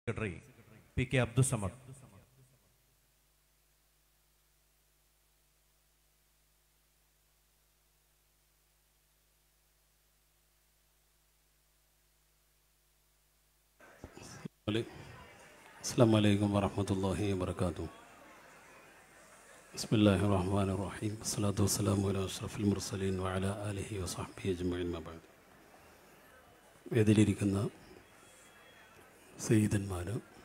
secretary P K Abdussamad അസ്സാം വലൈക്കും വറഹമത്തല്ലാഹി വാബർക്കാത്തു ബിസ്മില്ലാഹി റഹ്മാൻ റഹീം അസ്സലാത്തു വസ്സലാമു അലാ അഷ്റഫുൽ മുർസലീൻ വഅല ആലിഹി വസഹ്ബിഹി അജ്മഈൻ മബഅദ് വേദിയിലിരിക്കുന്ന സയ്യിദന്മാർ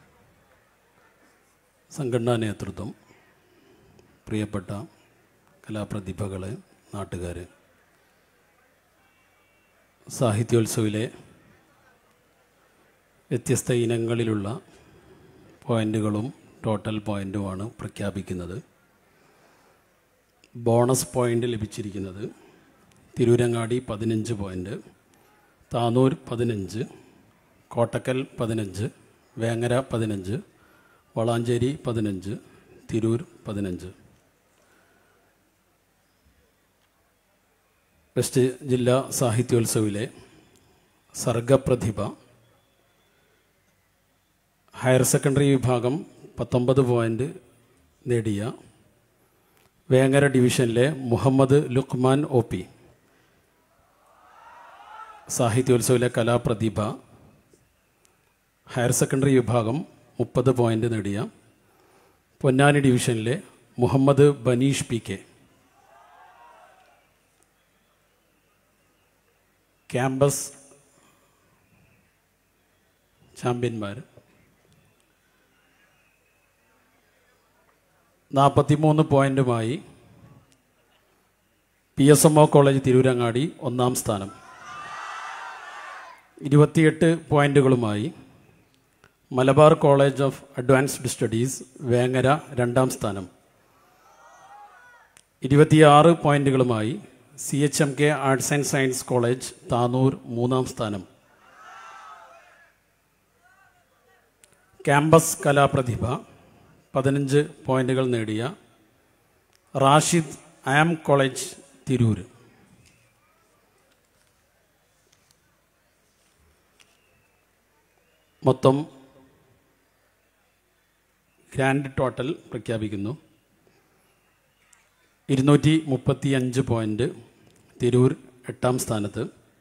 സംഘടനാ നേതൃത്വം പ്രിയപ്പെട്ട കലാപ്രതിഭകളെ നാട്ടുകാർ സാഹിത്യോത്സവിലെ വ്യത്യസ്ത ഇനങ്ങളിലുള്ള പോയിന്റുകളും ടോട്ടൽ പോയിന്റുമാണ് പ്രഖ്യാപിക്കുന്നത് ബോണസ് പോയിന്റ് ലഭിച്ചിരിക്കുന്നത് തിരൂരങ്ങാടി പതിനഞ്ച് പോയിന്റ് താനൂർ പതിനഞ്ച് കോട്ടക്കൽ പതിനഞ്ച് വേങ്ങര പതിനഞ്ച് വളാഞ്ചേരി പതിനഞ്ച് തിരൂർ പതിനഞ്ച് വെസ്റ്റ് ജില്ലാ സാഹിത്യോത്സവിലെ സർഗപ്രതിഭ ഹയർ സെക്കൻഡറി വിഭാഗം പത്തൊമ്പത് പോയിൻ്റ് നേടിയ വേങ്ങര ഡിവിഷനിലെ മുഹമ്മദ് ലുക്മാൻ ഒ പി സാഹിത്യോത്സവിലെ കലാപ്രതിഭ ഹയർ സെക്കൻഡറി വിഭാഗം മുപ്പത് പോയിൻ്റ് നേടിയ പൊന്നാനി ഡിവിഷനിലെ Muhammad Baneesh P K campus ചാമ്പ്യന്മാർ നാൽപ്പത്തിമൂന്ന് പോയിന്റുമായി P S M O college Tirurangadi ഒന്നാം സ്ഥാനം ഇരുപത്തിയെട്ട് പോയിന്റുകളുമായി Malabar college of advanced studies Vengara രണ്ടാം സ്ഥാനം ഇരുപത്തിയാറ് പോയിന്റുകളുമായി C H M K arts and science college Tanur മൂന്നാം സ്ഥാനം ക്യാമ്പസ് കലാപ്രതിഭ പതിനഞ്ച് പോയിന്റുകൾ നേടിയ റാഷിദ് ആം കോളേജ് തിരൂർ മൊത്തം ഗ്രാൻഡ് ടോട്ടൽ പ്രഖ്യാപിക്കുന്നു ഇരുന്നൂറ്റി മുപ്പത്തി അഞ്ച് പോയിന്റ് തിരൂർ എട്ടാം സ്ഥാനത്ത്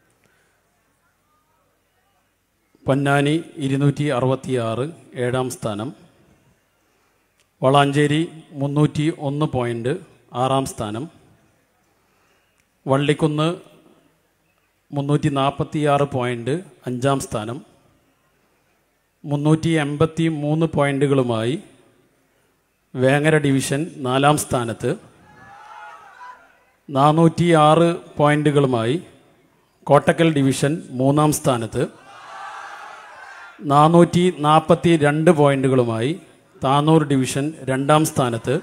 പൊന്നാനി ഇരുന്നൂറ്റി അറുപത്തിയാറ് ഏഴാം സ്ഥാനം വളാഞ്ചേരി മുന്നൂറ്റി ഒന്ന് പോയിൻ്റ് ആറാം സ്ഥാനം വള്ളിക്കുന്ന് മുന്നൂറ്റി നാൽപ്പത്തിയാറ് പോയിൻ്റ് അഞ്ചാം സ്ഥാനം മുന്നൂറ്റി എൺപത്തി മൂന്ന് പോയിൻ്റുകളുമായി വേങ്ങര ഡിവിഷൻ നാലാം സ്ഥാനത്ത് നാനൂറ്റി ആറ് പോയിൻ്റുകളുമായി കോട്ടക്കൽ ഡിവിഷൻ മൂന്നാം സ്ഥാനത്ത് നാനൂറ്റി നാൽപ്പത്തി രണ്ട് പോയിൻ്റുകളുമായി താനൂർ ഡിവിഷൻ രണ്ടാം സ്ഥാനത്ത്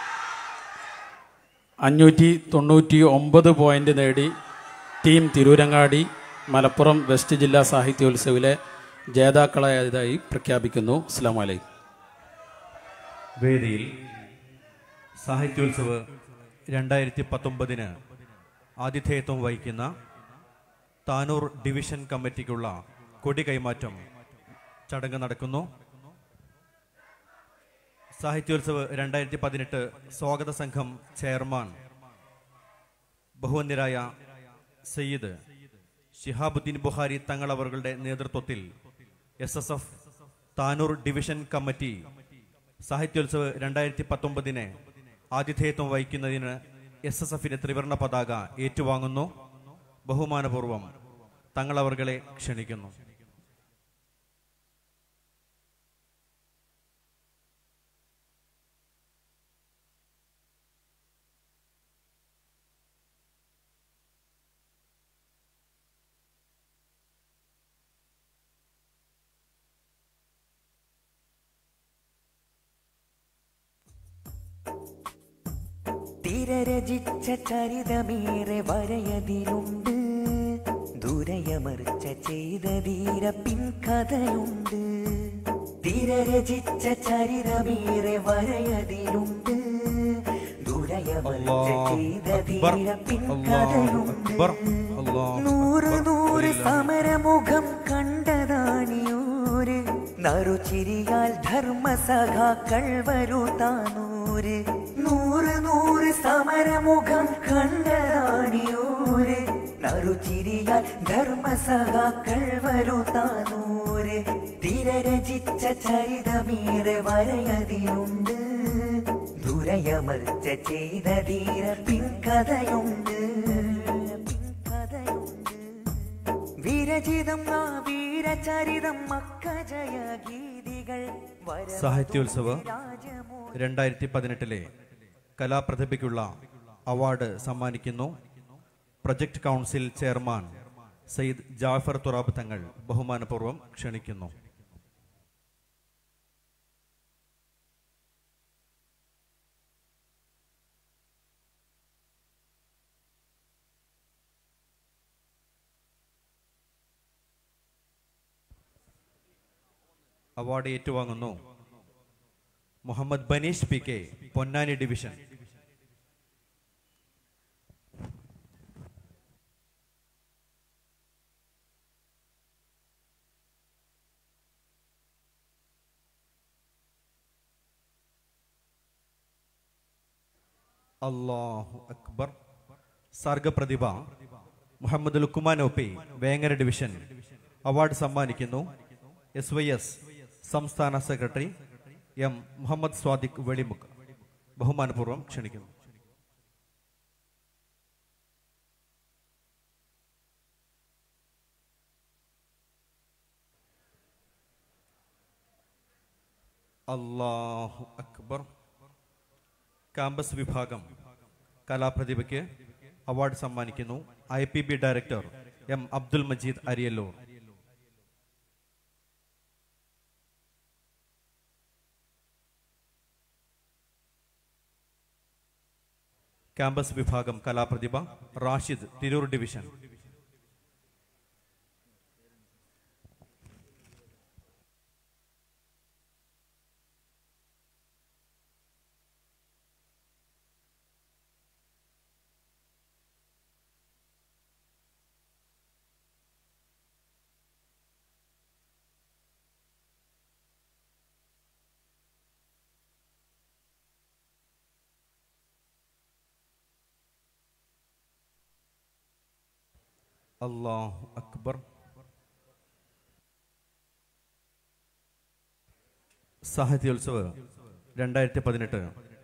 അഞ്ഞൂറ്റി തൊണ്ണൂറ്റി ഒമ്പത് പോയിന്റ് നേടി ടീം തിരൂരങ്ങാടി മലപ്പുറം വെസ്റ്റ് ജില്ലാ സാഹിത്യോത്സവിലെ ജേതാക്കളായതായി പ്രഖ്യാപിക്കുന്നു അസ്സാം വലൈക്കും വേദിയിൽ സാഹിത്യോത്സവ് രണ്ടായിരത്തി പത്തൊമ്പതിന് ആതിഥേയത്വം വഹിക്കുന്ന താനൂർ ഡിവിഷൻ കമ്മിറ്റിക്കുള്ള കൊടി കൈമാറ്റം ചടങ്ങ് നടക്കുന്നു സാഹിത്യോത്സവ് രണ്ടായിരത്തി പതിനെട്ട് സ്വാഗത സംഘം ചെയർമാൻ ബഹുവന്യരായ സയ്യിദ് ഷിഹാബുദ്ദീൻ ബുഹാരി തങ്ങളവറുകളുടെ നേതൃത്വത്തിൽ S S F Tanur division committee Sahityotsav രണ്ടായിരത്തി പത്തൊമ്പതിന് ആതിഥേയത്വം വഹിക്കുന്നതിന് എസ് എസ് എഫിന്റെ ത്രിവർണ പതാക ഏറ്റുവാങ്ങുന്നു ബഹുമാനപൂർവം തങ്ങളവർകളെ ക്ഷണിക്കുന്നു തിരരചിച്ച ചരിതമേറെ വരയതിലുണ്ട് ദുരയമർച്ച ചെയ്ത ധീര പിൻകഥയുണ്ട് തിരരചിച്ച ചരിതമേറെ വരയതിലുണ്ട് ദുരയമർച്ച ചെയ്ത അക്ബർ ധീര അല്ലാഹു പിൻകഥയുണ്ട് അക്ബർ അല്ലാഹു നൂറ് അക്ബർ നൂറ് വലില്ലാഹി സമരമുഖം കണ്ടതാണിയോര് നറുചിരിയാൽ ധർമ്മസഖാക്കൾ വരൂ താനൂര് നൂറ് നൂറ് സമരമുഖം കണ്ടതാണിയൂര് നറുചിരിയാൽ ധർമ്മസഖാക്കൾ വരൂ താനൂര് തിരരചിച്ച ചരിതമീറെ വരയതിലുണ്ട് ദുരയമർച്ച ചെയ്ത ധീര പിൻകഥയുണ്ട് പിൻകഥയുണ്ട് വിരചിതം ആ വീരചരിതം മക്കജയ ഗീതികൾ സാഹിത്യോത്സവ രണ്ടായിരത്തി പതിനെട്ടിലെ കലാപ്രതിഭയ്ക്കുള്ള അവാർഡ് സമ്മാനിക്കുന്നു project council chairman Sayyid Jafar Thurab Thangal ബഹുമാനപൂർവ്വം ക്ഷണിക്കുന്നു അവാർഡ് ഏറ്റുവാങ്ങുന്നു Muhammad Baneesh P K Ponnani division അല്ലാഹു അക്ബർ സർഗപ്രതിഭ Muhammad Lukman O P Vengara division award സമ്മാനിക്കുന്നു എസ് വൈ എസ് സംസ്ഥാന സെക്രട്ടറി എം മുഹമ്മദ് സ്വാദിഖ് വെളിമുക്ക് ബഹുമാനപൂർവ്വം ക്ഷണിക്കുന്നു അല്ലാഹു അക്ബർ കാമ്പസ് വിഭാഗം കലാപ്രതിഭയ്ക്ക് അവാർഡ് സമ്മാനിക്കുന്നു I P B director M Abdul Majeed Ariyallur campus വിഭാഗം കലാപ്രതിഭ റാഷിദ് തിരൂർ ഡിവിഷൻ അല്ലാഹു അക്ബർ സാഹിത്യോത്സവ് രണ്ടായിരത്തി പതിനെട്ട്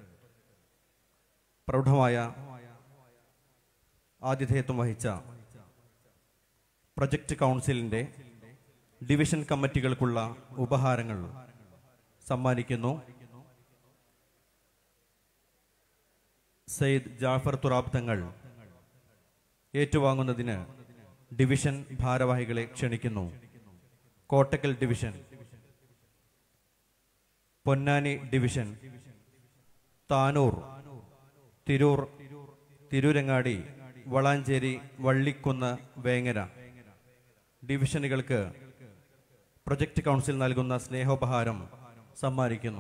പ്രൗഢമായ ആതിഥേയത്വം വഹിച്ച പ്രൊജക്ട് കൗൺസിലിന്റെ ഡിവിഷൻ കമ്മിറ്റികൾക്കുള്ള ഉപഹാരങ്ങൾ സമ്മാനിക്കുന്നു സയ്യിദ് ജാഫർ തുറാബ് തങ്ങൾ ഏറ്റുവാങ്ങുന്നതിന് ഡിവിഷൻ ഭാരവാഹികളെ ക്ഷണിക്കുന്നു കോട്ടക്കൽ ഡിവിഷൻ പൊന്നാനി ഡിവിഷൻ താനൂർ തിരൂർ തിരൂരങ്ങാടി വളാഞ്ചേരി വള്ളിക്കുന്ന് വേങ്ങര ഡിവിഷനുകൾക്ക് പ്രൊജക്ട് കൗൺസിൽ നൽകുന്ന സ്നേഹോപഹാരം സമ്മാനിക്കുന്നു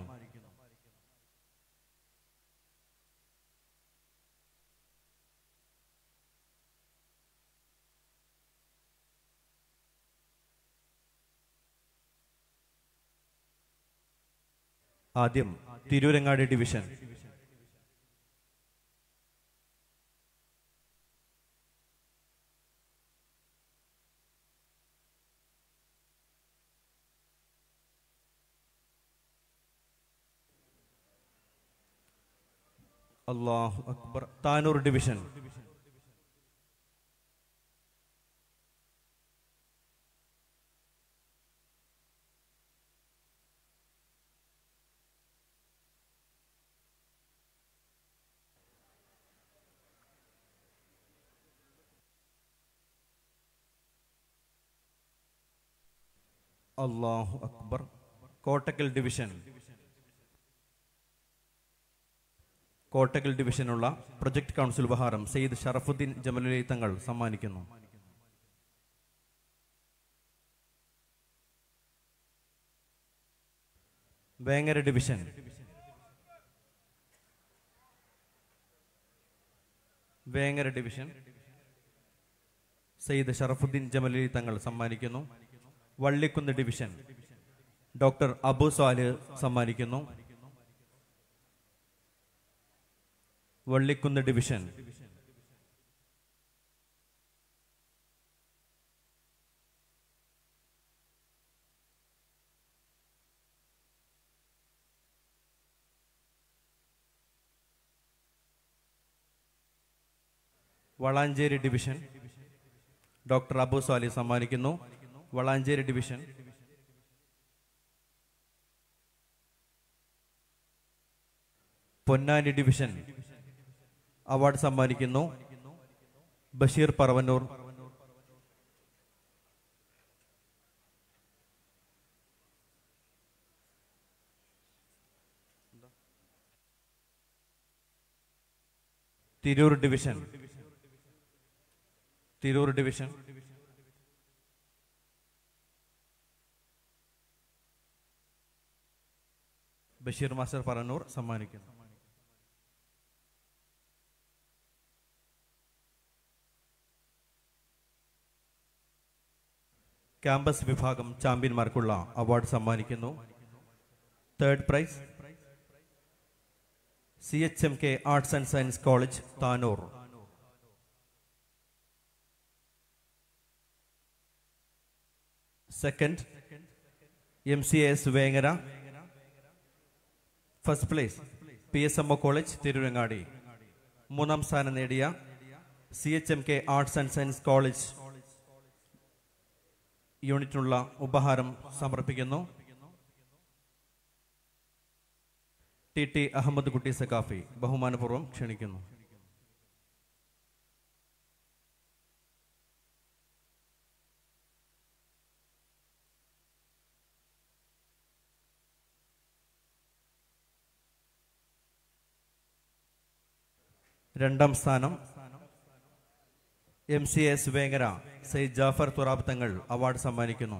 ആദ്യം തിരൂരങ്ങാടി ഡിവിഷൻ അള്ളാഹു അക്ബർ താനൂർ ഡിവിഷൻ അള്ളാഹു അക്ബർ കോട്ടക്കൽ ഡിവിഷൻ കോട്ടക്കൽ ഡിവിഷനുള്ള പ്രൊജക്ട് കൗൺസിൽ ഉപഹാരം സെയ്ദ് ഷറഫുദ്ദീൻ ജമലുലി തങ്ങൾ സമ്മാനിക്കുന്നു വേങ്ങര ഡിവിഷൻ വേങ്ങര ഡിവിഷൻ സെയ്ദ് ഷറഫുദ്ദീൻ ജമലുലി തങ്ങൾ സമ്മാനിക്കുന്നു വള്ളിക്കുന്ന് ഡിവിഷൻ ഡോക്ടർ അബു സാലിഹ് സമ്മാനിക്കുന്നു Vallikkunnu division Valanchery division doctor Abu Sali സമ്മാനിക്കുന്നു Valanchery division Ponnani division award സമ്മാനിക്കുന്നു Basheer Paravannur Tirur division Tirur division Basheer master Parannur സമ്മാനിക്കുന്നു ക്യാമ്പസ് വിഭാഗം ചാമ്പ്യന്മാർക്കുള്ള അവാർഡ് സമ്മാനിക്കുന്നു third prize C H M K arts and science college Tanur second M C S Vengara first place P S M O college Tirurangadi മൂന്നാം സ്ഥാനം നേടിയ C H M K arts and science college യൂണിറ്റിനുള്ള ഉപഹാരം സമർപ്പിക്കുന്നു T T Ahmed കുട്ടി സക്കാഫി ബഹുമാനപൂർവ്വം ക്ഷണിക്കുന്നു രണ്ടാം സ്ഥാനം M C S Vengara Syed Jafar Thurab Thangal award സമ്മാനിക്കുന്നു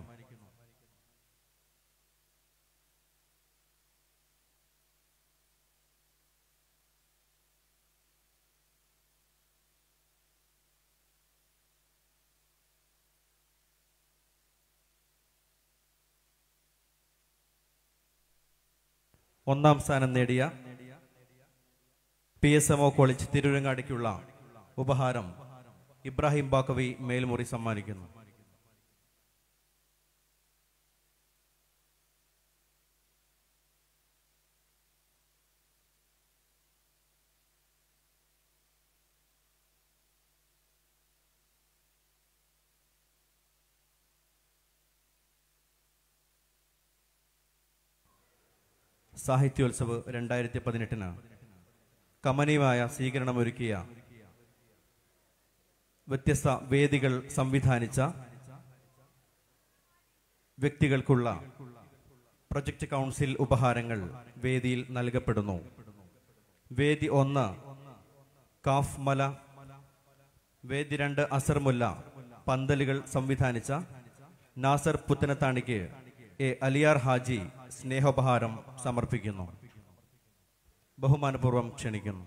ഒന്നാം സ്ഥാനം നേടിയ P S M O college തിരുരങ്ങാടിക്കുള്ള ഉപഹാരം ഇബ്രാഹിം ബാക്കവി മേൽമുറി സമ്മാനിക്കുന്നു സാഹിത്യോത്സവ് രണ്ടായിരത്തി പതിനെട്ടിന് കമനീയമായ സ്വീകരണമൊരുക്കിയ വ്യത്യസ്ത വേദികൾ സംവിധാനിച്ച വ്യക്തികൾക്കുള്ള പ്രൊജക്ട് കൗൺസിൽ ഉപഹാരങ്ങൾ വേദിയിൽ നൽകപ്പെടുന്നു വേദി ഒന്ന് കാഫ് മല വേദി രണ്ട് അസർമുല്ല പന്തലുകൾ സംവിധാനിച്ച നാസർ പുത്തനത്താണിക്ക് എ അലിയാർ ഹാജി സ്നേഹോപഹാരം സമർപ്പിക്കുന്നു ബഹുമാനപൂർവ്വം ക്ഷണിക്കുന്നു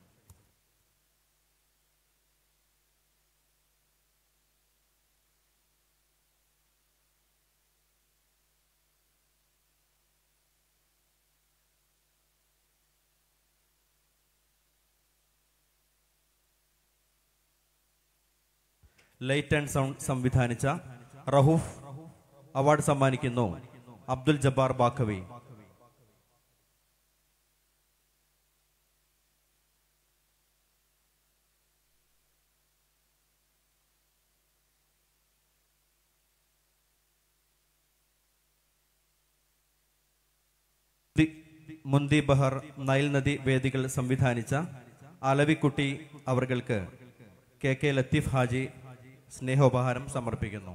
ലൈറ്റ് ആൻഡ് സൗണ്ട് സംവിധാനിച്ച റഹൂഫ് അവാർഡ് സമ്മാനിക്കുന്നു അബ്ദുൽ ജബ്ബാർ ബാക്കവി ദി- മുന്തി ബഹർ നൈൽ നദി വേദികൾ സംവിധാനിച്ച അലവിക്കുട്ടി അവർക്ക് കെ കെ ലത്തീഫ് ഹാജി സ്നേഹോപഹാരം സമർപ്പിക്കുന്നു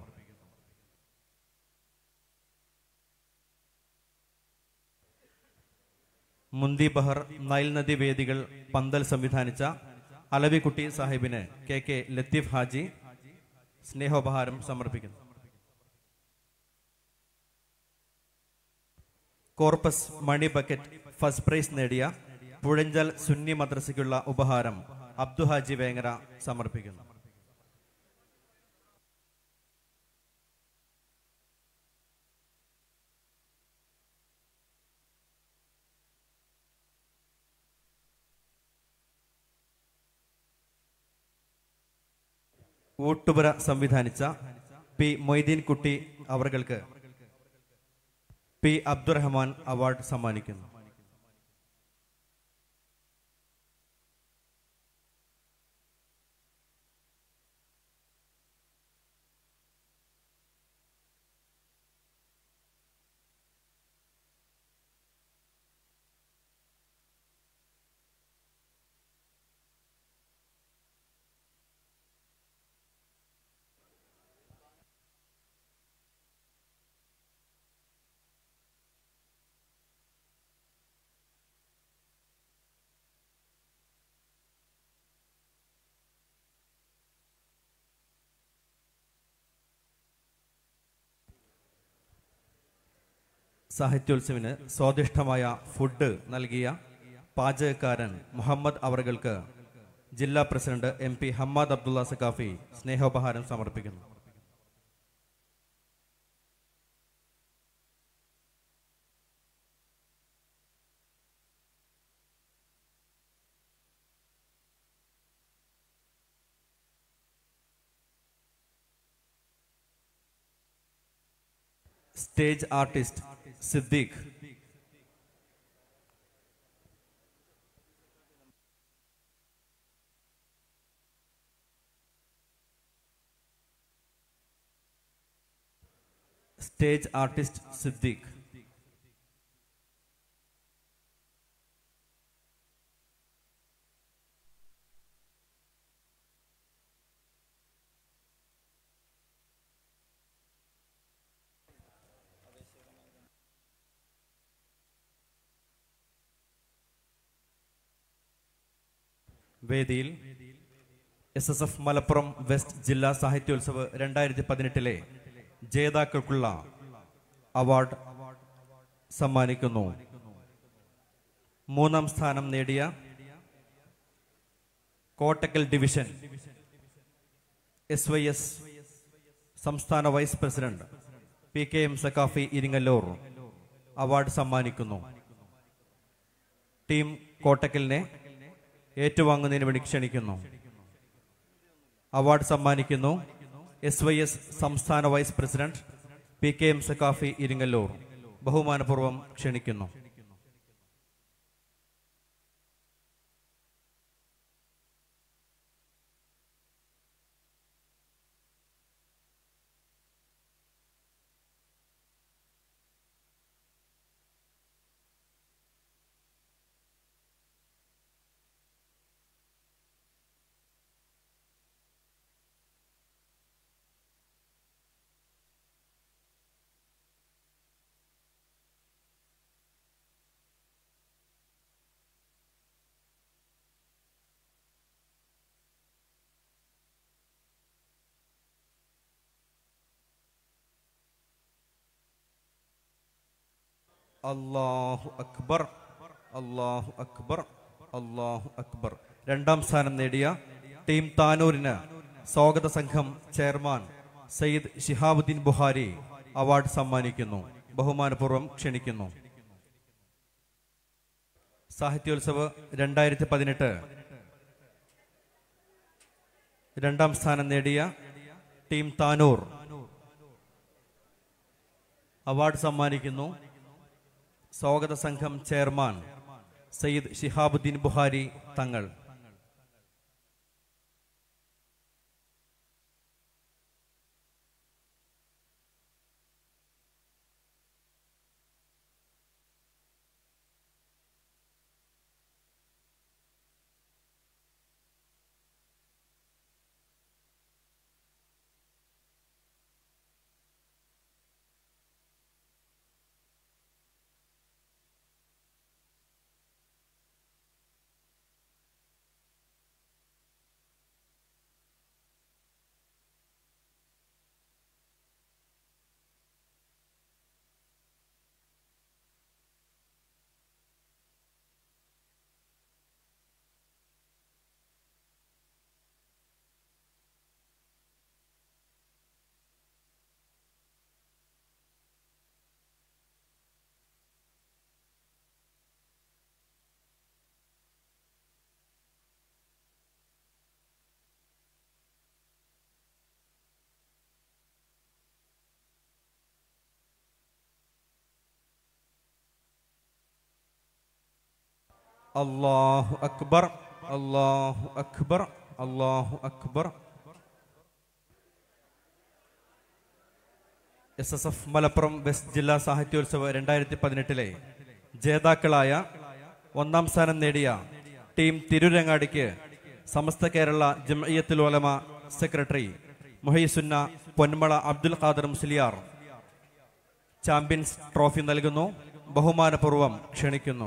മുന്തി ബഹർ നൈൽ നദി വേദികൾ പന്തൽ സംവിധാനിച്ച അലവിക്കുട്ടി സാഹിബിന് കെ കെ ലത്തീഫ് ഹാജി സ്നേഹോപഹാരം സമർപ്പിക്കുന്നു corpus money bucket first prize നേടിയ പുഴഞ്ചൽ സുന്നി മദ്രസയ്ക്കുള്ള ഉപഹാരം അബ്ദു ഹാജി വേങ്ങര സമർപ്പിക്കുന്നു ഊട്ടുപുര സംവിധാനിച്ച പി മൊയ്തീൻ കുട്ടി അവർക്ക് പി അബ്ദുറഹ്മാൻ അവാർഡ് സമ്മാനിക്കുന്നു സാഹിത്യോത്സവിന് സ്വാദിഷ്ടമായ ഫുഡ് നൽകിയ പാചകക്കാരൻ മുഹമ്മദ് അവറുകൾക്ക് ജില്ലാ president M P Hammad Abdulla Saqafi സ്നേഹോപഹാരം സമർപ്പിക്കുന്നു stage artist Siddique stage artist Siddique വേദിയിൽ S S F Malappuram west ജില്ലാ സാഹിത്യോത്സവ് രണ്ടായിരത്തി പതിനെട്ടിലെ ജേതാക്കൾക്കുള്ള അവാർഡ് സമ്മാനിക്കുന്നു മൂന്നാം സ്ഥാനം നേടിയ Kottakkal division S Y S സംസ്ഥാന vice president P K M Saqafi Iringallur award സമ്മാനിക്കുന്നു ടീം കോട്ടക്കലിനെ ഏറ്റുവാങ്ങുന്നതിന് വേണ്ടി ക്ഷണിക്കുന്നു അവാർഡ് സമ്മാനിക്കുന്നു എസ് വൈ എസ് സംസ്ഥാന vice president P K M Saqafi Iringallur ബഹുമാനപൂർവ്വം ക്ഷണിക്കുന്നു അള്ളാഹു അക്ബർ അള്ളാഹു അക്ബർ അള്ളാഹു അക്ബർ രണ്ടാം സ്ഥാനം നേടിയ ടീം താനൂരിന് സ്വാഗത സംഘം ചെയർമാൻ സയ്യിദ് ഷിഹാബുദ്ദീൻ ബുഹാരി അവാർഡ് സമ്മാനിക്കുന്നു ബഹുമാനപൂർവ്വം ക്ഷണിക്കുന്നു സാഹിത്യോത്സവ് രണ്ടായിരത്തി പതിനെട്ട് രണ്ടാം സ്ഥാനം നേടിയ ടീം താനൂർ അവാർഡ് സമ്മാനിക്കുന്നു സ്വാഗത സംഘം ചെയർമാൻ സയ്യിദ് ഷിഹാബുദ്ദീൻ ബുഹാരി തങ്ങൾ അല്ലാഹു അക്ബർ അല്ലാഹു അക്ബർ അല്ലാഹു അക്ബർ S S F Malappuram west ജില്ലാ സാഹിത്യോത്സവ് രണ്ടായിരത്തി പതിനെട്ടിലെ ജേതാക്കളായ ഒന്നാം സ്ഥാനം നേടിയ ടീം തിരുരങ്ങാടിക്ക് Samastha Kerala Jamiyyathul Ulama secretary Muhyissunna Ponmala Abdul Qadir Musliyar champions trophy നൽകുന്നു ബഹുമാനപൂർവ്വം ക്ഷണിക്കുന്നു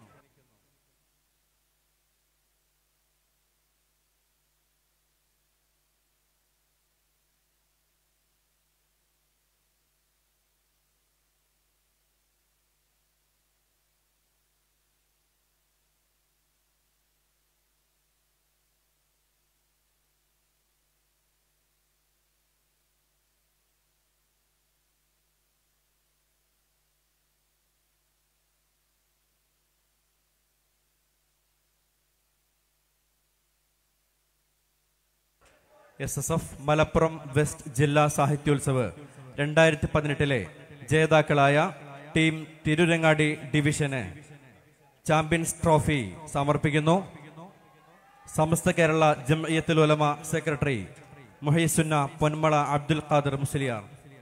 S S F Malappuram west ജില്ലാ സാഹിത്യോത്സവ് രണ്ടായിരത്തി പതിനെട്ടിലെ ജേതാക്കളായ ടീം തിരുരങ്ങാടി ഡിവിഷന് ചാമ്പ്യൻസ് ട്രോഫി സമർപ്പിക്കുന്നു സമസ്ത കേരള ജംഇയ്യത്തുൽ ഉലമ സെക്രട്ടറി മുഹയ്സുന്ന പൊന്മള അബ്ദുൽ ഖാദർ മുസ്ലിയാർ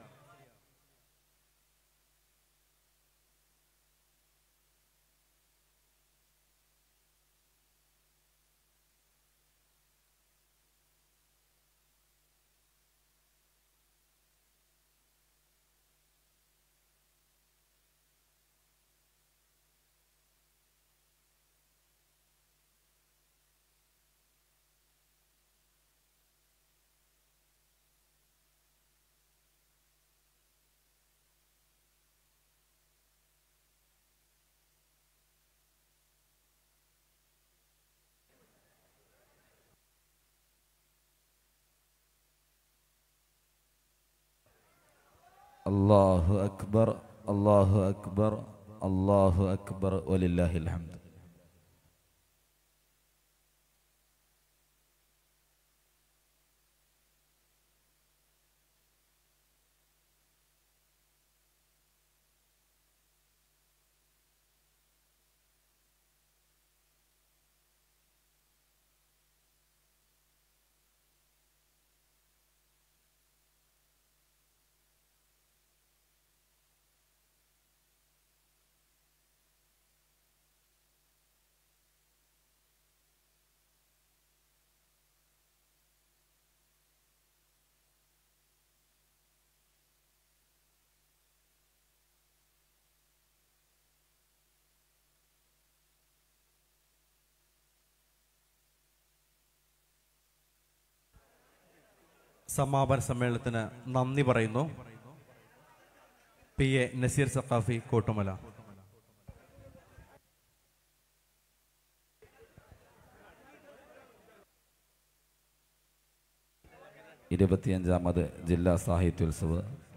അള്ളാഹു അക്ബർ അള്ളാഹു അക്ബർ അള്ളാഹു അക്ബർ വലില്ലാഹിൽ ഹംദ് സമാപന സമ്മേളനത്തിന് നന്ദി പറയുന്നു പി എ നസീർ സഖാഫി കോട്ടുമല ഇരുപത്തിയഞ്ചാമത് ജില്ലാ സാഹിത്യോത്സവ്